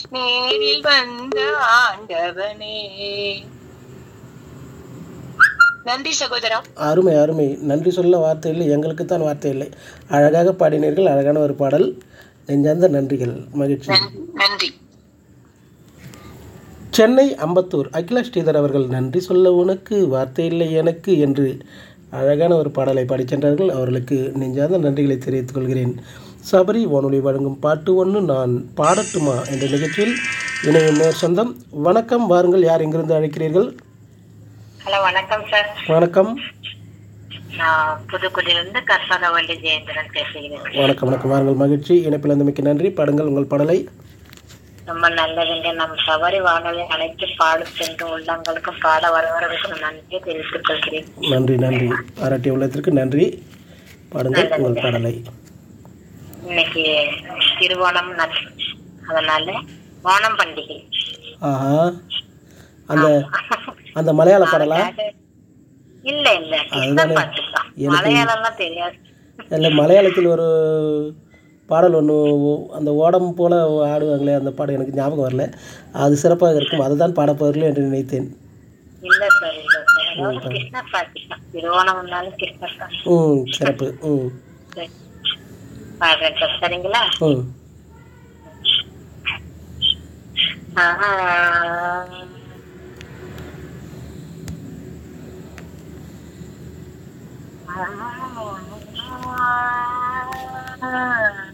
நேரில் வந்த ஆண்டவனே நன்றி சகோதரா அருமை அருமை நன்றி சொல்ல வார்த்தை இல்லை எங்களுக்கு தான் வார்த்தை இல்லை அழகாக பாடினீர்கள் அழகான ஒரு பாடல் நெஞ்சார்ந்த நன்றிகள் மகிழ்ச்சி நன்றி நன்றி சென்னை அம்பத்தூர் அகிலா ஸ்ரீதர் அவர்கள் நன்றி சொல்ல உனக்கு வார்த்தை இல்லை எனக்கு என்று அழகான ஒரு பாடலை பாடிச் சென்றார்கள் அவர்களுக்கு நெஞ்சார்ந்த நன்றிகளை தெரிவித்துக் கொள்கிறேன் சபரி வானொலி வழங்கும் பாட்டு ஒன்று நான் பாடட்டுமா என்ற நிகழ்ச்சியில் இணையும் நேர் சொந்தம் வணக்கம் வாருங்கள் யார் எங்கிருந்து அழைக்கிறீர்கள் ஹலோ வணக்கம் சார் வணக்கம் நான் புதுக்குடியிலிருந்து கற்பகவள்ளி ஜெயேந்திரன் பேசுகிறேன் வணக்கம் வணக்கம் வாருங்கள் மகிழ்ச்சி இணைப்பில் இருந்தமைக்கு நன்றி பாடுங்கள் உங்கள் பாடலை ரொம்ப நல்லதுங்க நம் சபரி வானொலி அனைத்து பாடும் சென்று உள்ளங்களுக்கும் பாட வருவதற்கு நான் நன்றி தெரிவித்துக் கொள்கிறேன் நன்றி நன்றி பாராட்டிய உள்ளத்திற்கு நன்றி பாடுங்கள் உங்கள் பாடலை இன்னைக்கு திருவோணம் நல் அதனால ஓணம் பண்டிகை ஆஹா அந்த அந்த மலையாள பாடலா இல்ல இல்ல கிருஷ்ண அதுதானே. பாட்டு தான் எனக்கு- மலையாளம்லாம் தெரியாது இல்லை மலையாளத்தில் ஒரு பாடல் ஒன்று அந்த ஓடம் போல ஆடுவாங்களே அந்த பாடம் எனக்கு ஞாபகம் வரல அது சிறப்பாக இருக்கும் அதுதான் பாடப்பவர்கள் என்று நினைத்தேன் இல்ல சார் இல்ல சார் அதாவது கிருஷ்ண பாட்டு தான் திருவோணம்னாலும் கிருஷ்ண தான் ம் சிறப்பு ம் சரி. பாடுறேன் சார் சரிங்களா ம் ஆ